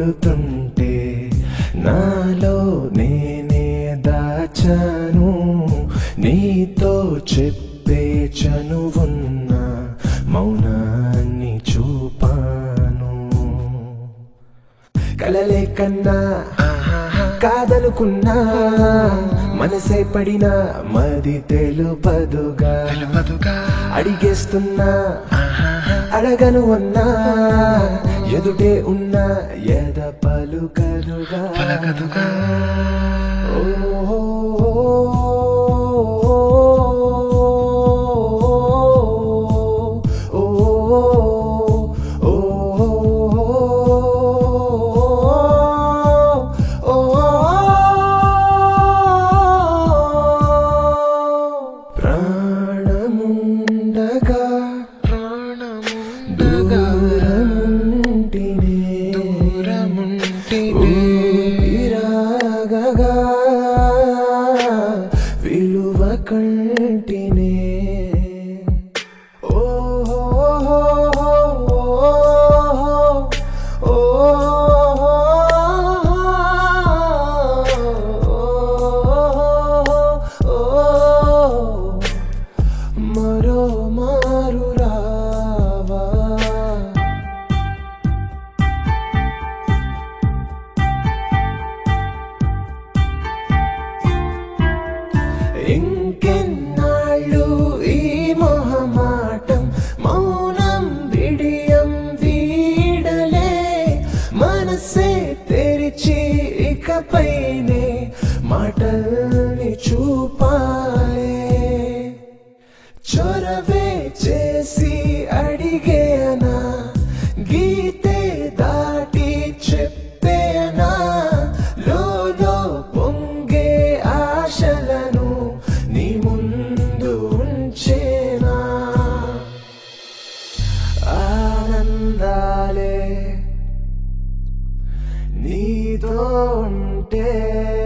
పుడుతుంటే నాలో నేనే దాచాను నీతో చెప్పే చనువున్న మౌనాన్ని చూపాను కలలే కన్నా కాదనుకున్నా మనసే పడినా మది తెలుపదుగా అడిగేస్తున్నా అడగను అన్నా ఎదుటే ఉన్నా ఎద పలుకదుగా ప్రాణముండగా దూరముంటినే ఊపిరాగగా విలువ కంటినే ఓ మరో మారు రావా ఇంకెన్నాళ్ళు ఈ మొహమాటం మౌనం విడియం వీడలే మనసే తెరిచి ఇకపైనే మాటల్ని చూపాలే చొరవే చేసి అడిగేనా గీతే దాటి చెప్పేనా లోలో పొంగే ఆశలను నీ ముందు ఉంచేనా ఆనందాలే నీతో ఉంటే